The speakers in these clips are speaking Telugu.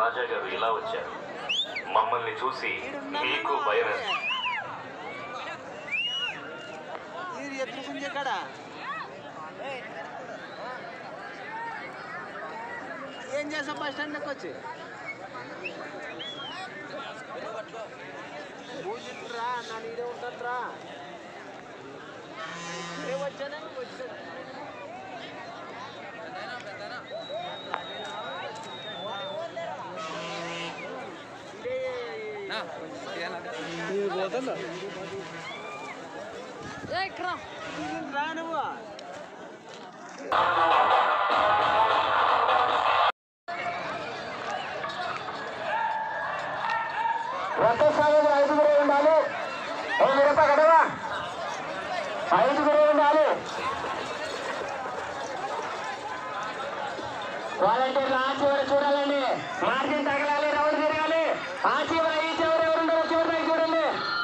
రాజా గారు ఇలా వచ్చారు మమ్మల్ని చూసి మీకు భయం వేస్తుంది. మీరు ఎత్తుకుంది ఇక్కడ ఏం చేసాం బస్ స్టాండ్కి వచ్చి రా నా నీడే ఉంటారా ఇప్పుడే వచ్చానే వచ్చాను రా నువ్వు రథసాగర్ ఐదుగురే ఉండాలి ఓ మిరప గడవా ఐదుగురే ఉండాలి వాలంటీర్లు ఆ చివరి చూడాలండి మార్జిన్ తగలాలి రౌండ్ తిరగాలి ఆ చివర ఈ చివర ఎవరుండో చివరి చూడండి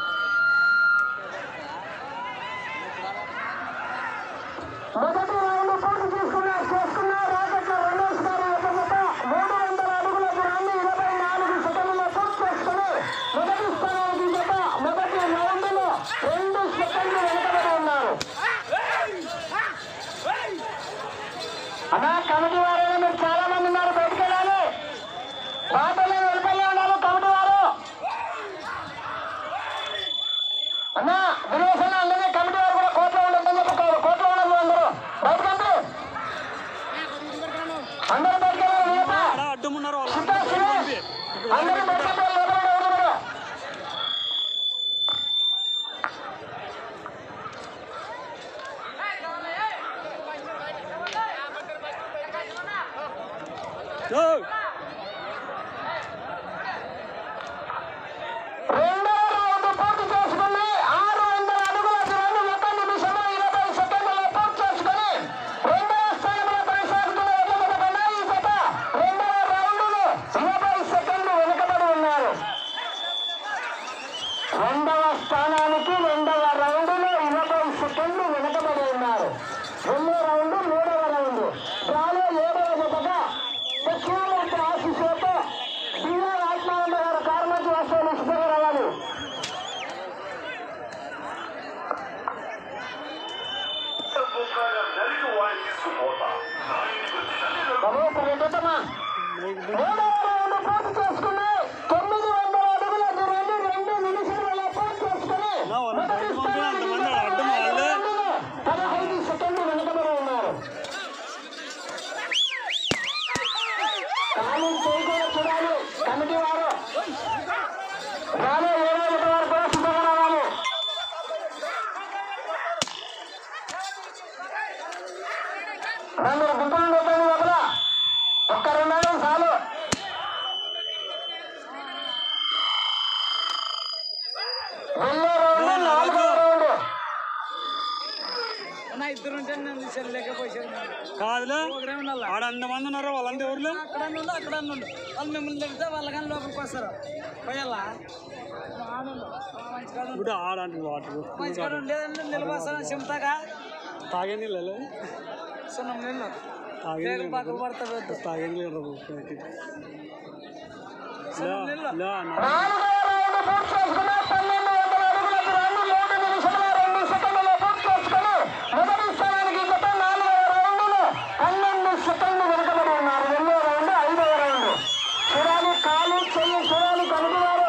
మొదటి రౌండ్ పూర్తి చేసుకున్నారు చేసుకున్నారు రాకెట్ల రమేష్ గారు ఒక జత మూడు వందల అడుగుల దూరాన్ని ఇరవై నాలుగు సెకండ్లలో పూర్తి చేసుకుని మొదటి స్థానానికి జత మొదటి రౌండ్ లో రెండు సెకండ్లు వెనుకబడి ఉన్నారు అన్నా కమిటీ వారైనా మీరు చాలా మంది ఉన్నారు బయటకు వెళ్ళాలి బాటలో వెళ్ళిపోయి ఉండాలి కమిటీ వారు అన్నా వినేసిన అందరినీ కమిటీ వారు కూడా కోర్టులో ఉండొద్దని చెప్పుకోవాలి కోర్టులో ఉండదు అందరూ బయటకండి అందరూ బయటకెళ్ళాలి నియమ అడ్డమున్నారు వాళ్ళు సిద్ధా సురేష్ అందరూ బయటకెళ్ళాలి ఎవరు ఎవరు రెండవ రౌండ్ పూర్తి చేసుకుని ఆరు వందల అడుగుల దూరాన్ని ఒక నిమిషంలో ఇరవై సెకండ్లలో పూర్తి చేసుకుని రెండవ స్థానంలో కొనసాగుతున్న ఎడ్ల కన్నా ఈ జత రెండవ రౌండ్లో ఇరవై సెకండ్లు వెనుకబడి ఉన్నారు రెండవ స్థానానికి రెండవ రౌండ్లో ఇరవై సెకండ్లు వెనుకబడి ఉన్నారు రెండో రౌండ్ మూడవ రౌండ్ రాలో ఏడవ జతగా దక్షిణామూర్తి ఆశీస్సులతో బిఆర్ ఆత్మానంద గారు కార్మిక వస్తువులు సిద్ధంగా రావాలి బాబు పర్యటమా మూడవ రౌండ్ పూర్తి చేసుకుని తొమ్మిది వందల అడుగుల దూరాన్ని రెండు నిమిషాలలో పూర్తి చేసుకుని నా వాళ్ళు మొదటి బయట పంపిన అంతమంది అడ్డం వాళ్ళే. పదహైదు సెకండ్లు వెనుకబడి ఉన్నారు కానీ చేయకుండా చూడాలి కమిటీ వారు రాలే ఏడో ఒకటి వారు కూడా సిద్ధంగా రావాలి రెండు గుంపులు ఉండొద్దండి లోపల ఒక్క రెండు చాలు వెళ్ళే రౌండ్ నాలుగో రౌండ్ నా ఇద్దరు ఉంటే నేను తీసాను లేకపోయాను కాదులే ఆడ అంతమంది ఉన్నారు వాళ్ళంతా ఊర్లో అక్కడ నుండి అక్కడ నుండి వాళ్ళు మిమ్మల్ని తిడితే వాళ్ళు కానీ లోపలికి వస్తారు పోయాలా ఆడుండు. ఆ, మంచి కాదు ఇప్పుడు ఆడండి వాటర్ మంచి కాదు ఉండేదండి నిలబస్తాను చెమతాగా తాగే నీళ్ళు సున్నం నీళ్ళు తాగే వేగం పక్కకు పడతా తాగే నీళ్ళు సున్నం నీళ్ళు నాలుగవ రౌండ్ పూర్తి చేసుకుని పన్నెండు వందల అడుగుల దూరాన్ని మూడు నిమిషాల రెండు సెకండ్లలో పూర్తి చేసుకుని మొదటి స్థానానికి గత నాలుగవ రౌండ్లో పన్నెండు సెకండ్లు వెనుకబడి ఉన్నారు రెండో రౌండ్ ఐదవ రౌండ్ చూడాలి కాలు చెయ్యి చూడాలి కనుగొన్నారు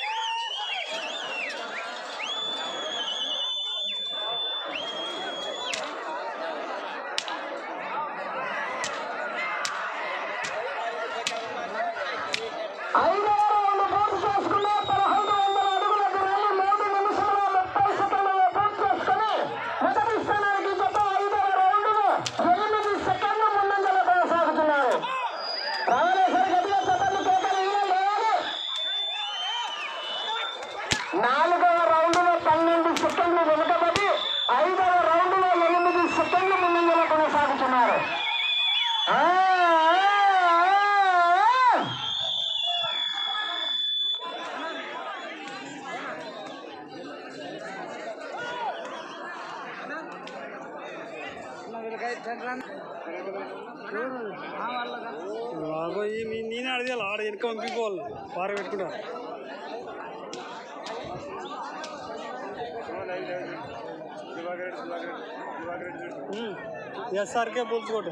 ఐదవ రౌండ్ పూర్తి చేసుకుని పదహైదు వందల అడుగుల దూరాన్ని మూడు నిమిషాల ముప్పై సెకండ్లలో పూర్తి చేసుకుని మొదటి స్థానానికి గత ఐదవ రౌండ్లో ఎనిమిది సెకండ్లు ముందంజలో కొనసాగుతున్నారు రావలేశ్వరి గదిలో చెప్పండి కేకలు ఇవ్వాలి నాలుగవ రౌండ్లో పన్నెండు సెకండ్లు వెనుకబడి ఐదవ రౌండ్లో ఎనిమిది సెకండ్లు ముందంజలో కొనసాగుతున్నారు ఆ, ఆ, ఆ. వాళ్ళ అగో ఈ నీ- నేనే అడిగాలి ఆడ వెనక పంపించుకోవాలి పార పెట్టుకుంటా ఎస్ఆర్కే పోల్చుకోవటం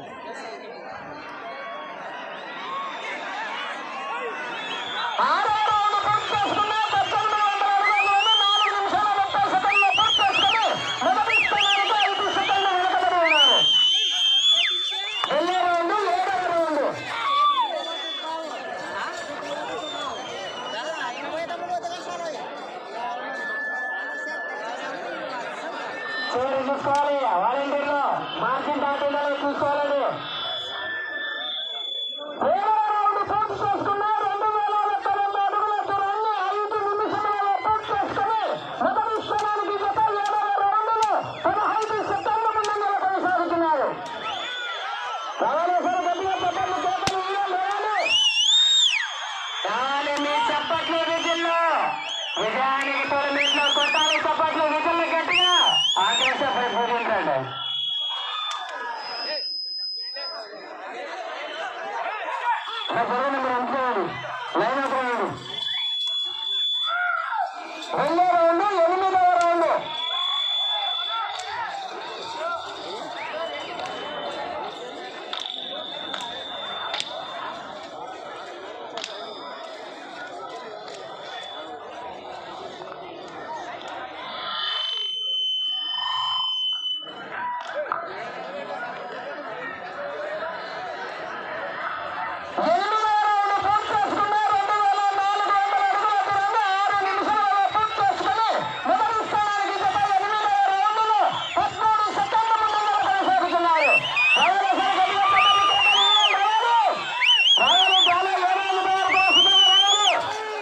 ఆరో రౌండ్ పూర్తి చేసుకున్నా పద్దెనిమిది వందల అడుగులను నాలుగు నిమిషాల ముప్పై సెకండ్లు పూర్తి చేసుకుని మొదటి స్థానానికి ఐదు సెకండ్లు వెనుకబడి ఉన్నారు వెళ్ళే రౌండ్ ఏడవ రౌండ్ చివరి చూసుకోవాలి వాలంటీర్లు మార్జిన్ దాటిందో చూసుకోవాలండి ఏడవ రౌండ్ పూర్తి చేసుకున్నా రెండు వేల ఒక్క రెండు అడుగుల దూరాన్ని ఐదు నిమిషాలలో పూర్తి చేసుకుని మొదటి స్థానానికి జత ఏడవ రౌండ్లో పదహైదు సెకండ్ల ముందంగా కొనసాగుతున్నారు రావాలేశ్వర గట్టిగా చెప్పండి చేతలు ఇవ్వాలి కానీ మీ చప్పట్లు విధుల్లో విజయానికి తొలిమిట్లో కొట్టాలి చప్పట్లు విధులు గట్టిగా ఆకాశ పూజించండి జరగండి మీరు అనుకోండి లైన్ అప్ రౌండ్ రెండో రౌండ్ ఎనిమిదవ రౌండ్ ఎనిమిదవ రౌండ్ పూర్తి చేసుకున్నా రెండు వేల నాలుగు వందల అడుగుల దూరాన్ని ఆరు నిమిషాలలో పూర్తి చేసుకుని మొదటి స్థానానికి జత ఎనిమిదవ రౌండ్లో పదమూడు సెకండ్ల ముందంగా కొనసాగుతున్నారు రావాల్సిన గట్టిగా చెప్పండి, కేకలు ఇవ్వండి, రావాలి. రావాలి, చాలా ఏడాది తయారు చేస్తున్నారు, రావాలి.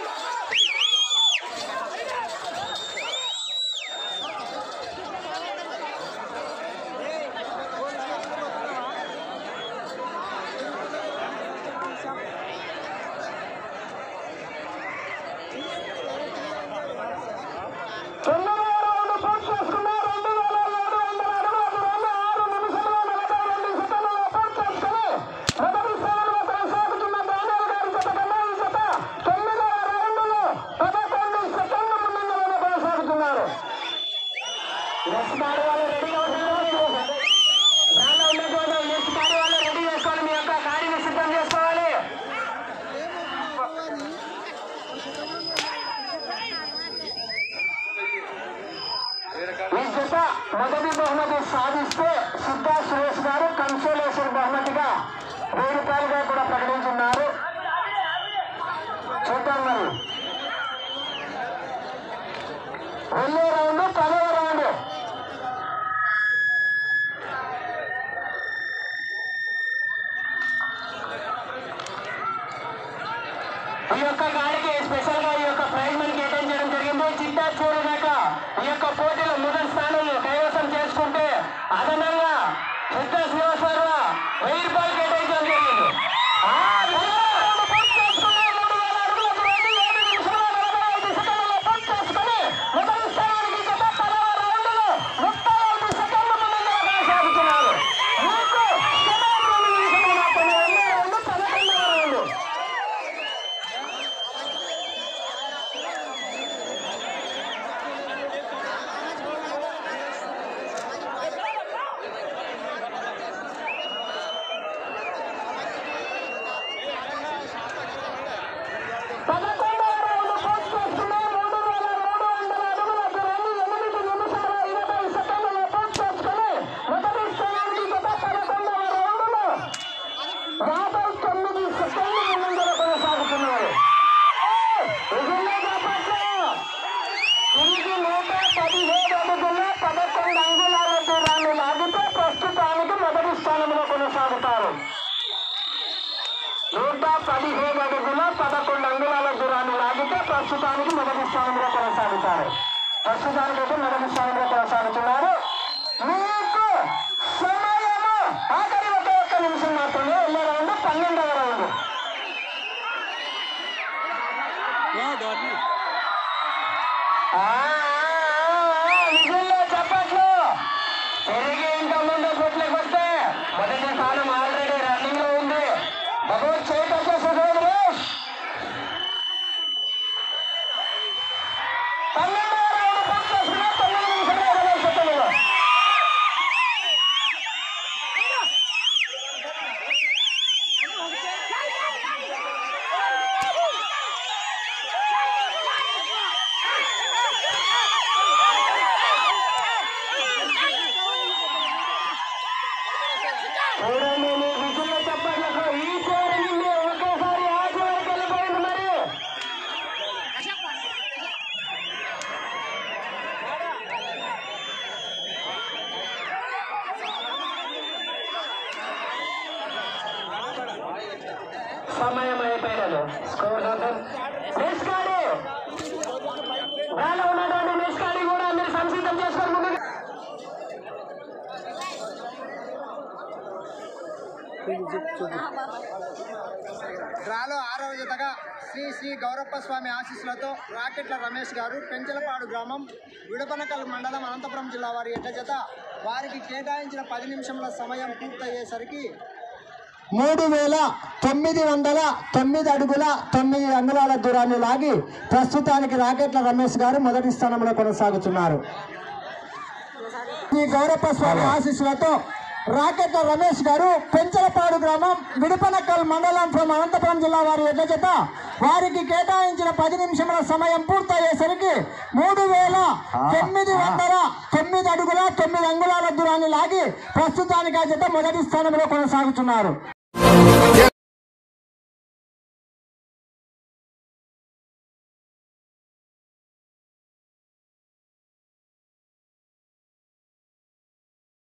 తొమ్మిదవ రౌండ్ పూర్తి చేసుకున్నా రెండు వేల ఏడు వందల అడుగుల దూరాన్ని ఆరు నిమిషాల నలభై రెండు సెకండ్లలో పూర్తి చేసుకుని మొదటి స్థానంలో కొనసాగుతున్న దానియాల గారి జత కన్నా ఈ జత తొమ్మిదవ రౌండ్లో పదకొండు సెకండ్ల ముందంగానే కొనసాగుతున్నారు నెక్స్ట్ ఆడే వాళ్ళు రెడీగా ఉన్నారు దానిలో ఉన్నటువంటి నెక్స్ట్ ఆడే వాళ్ళు రెడీ చేసుకోవాలి మీ యొక్క గాడిని సిద్ధం చేసుకోవాలి ఈ జత మొదటి బహుమతి సాధిస్తే సిద్ధా సురేష్ గారు కన్సోలేషన్ బహుమతిగా వెయ్యి రూపాయలుగా కూడా ప్రకటించున్నారు చూద్దాం మరి వెళ్ళే రౌండ్ పదవ రౌండ్ ఈ యొక్క గాడికి స్పెషల్ గా ఈ యొక్క ప్రైజ్ మనీ కేటాయించడం జరిగింది చిట్టా చూడగాక ఈ యొక్క పోటీలో మొదటి స్థానం కైవసం చేసుకుంటే అదనంగా చిత్త శ్రీనివాసరావు వెయ్యి రూపాయలు కేటాయించడం జరిగింది ఆ, మూడవ రౌండ్ పూర్తి చేసుకుని, మూడు వేల అడుగుల దూరాన్ని ఏడు నిమిషాల నలభై ఐదు సెకన్లలో పూర్తి చేసుకుని, మొదటి స్థానానికి గత పదవ రౌండ్లో ముప్పై ఐదు సెకన్ల ముందంజలో కొనసాగుతున్నారు. మీకు సమయం రెండు నిమిషాలు మాత్రమే. రెండో రౌండ్ పదకొండవ రౌండ్ పదకొండవ రౌండ్ పూర్తి చేసుకుని మూడు వేల మూడు వందల అడుగుల దూరాన్ని ఎనిమిది నిమిషాల ఇరవై సెకండ్లలో పూర్తి చేసుకుని మొదటి స్థానానికి గత పదకొండవ రౌండ్లో యాభై తొమ్మిది సెకండ్లు ముందంజలో కొనసాగుతున్నారు విజయంలో చేపట్లు తిరిగి నూట పదిహేడు అడుగుల్లో పదకొండు అంగుళాల దూరాన్ని లాగితే ప్రస్తుతానికి మొదటి స్థానంలో కొనసాగుతారు నూట పదిహేడు అడుగుల పదకొండు అంగుళాల దూరాన్ని లాగితే ప్రస్తుతానికి మొదటి స్థానంలో కొనసాగుతారు ప్రస్తుతానికి అయితే మొదటి స్థానంలో కొనసాగుతున్నారు మీకు సమయము ఆఖరి ఒకే ఒక్క నిమిషం మాత్రమే వెళ్ళే రౌండ్ పన్నెండవ రౌండ్ దాటి విజుల్లో చెప్పట్లు తిరిగి ఇంకా ముందు కొట్లకి వస్తే మొదటి స్థానం ఆల్రెడీ రన్నింగ్ లో ఉంది భగవత్ చేత వీరలు స్కోర్ చూద్దాం నిష్కాడి గాలి ఉన్నటువంటి నిష్కాడి కూడా మీరు సంసిద్ధం చేసుకొని ముందుకు డ్రాలో ఆరవ జతగా శ్రీ శ్రీ గౌరప్ప స్వామి ఆశీస్సులతో రాకెట్ల రమేష్ గారు పెంచలపాడు గ్రామం విడపనకల్ మండలం అనంతపురం జిల్లా వారి ఎడ్ల జత వారికి కేటాయించిన పది నిమిషముల సమయం పూర్తయ్యేసరికి మూడు వేల తొమ్మిది వందల తొమ్మిది అడుగుల తొమ్మిది అంగుళాల దూరాన్ని లాగి ప్రస్తుతానికి రాకెట్ల రమేష్ గారు మొదటి స్థానంలో కొనసాగుతున్నారు ఈ గౌరప్ప స్వామి ఆశీస్సులతో రాకెట్ల రమేష్ గారు పెంచలపాడు గ్రామం విడుపనక్కల్ మండలం ఫ్రం అనంతపురం జిల్లా వారి ఎడ్ల జత వారికి కేటాయించిన పది నిమిషముల సమయం పూర్తయ్యేసరికి మూడు వేల తొమ్మిది వందల తొమ్మిది అడుగుల తొమ్మిది అంగుళాల దూరాన్ని లాగి ప్రస్తుతానికి ఆ జత మొదటి స్థానంలో కొనసాగుతున్నారు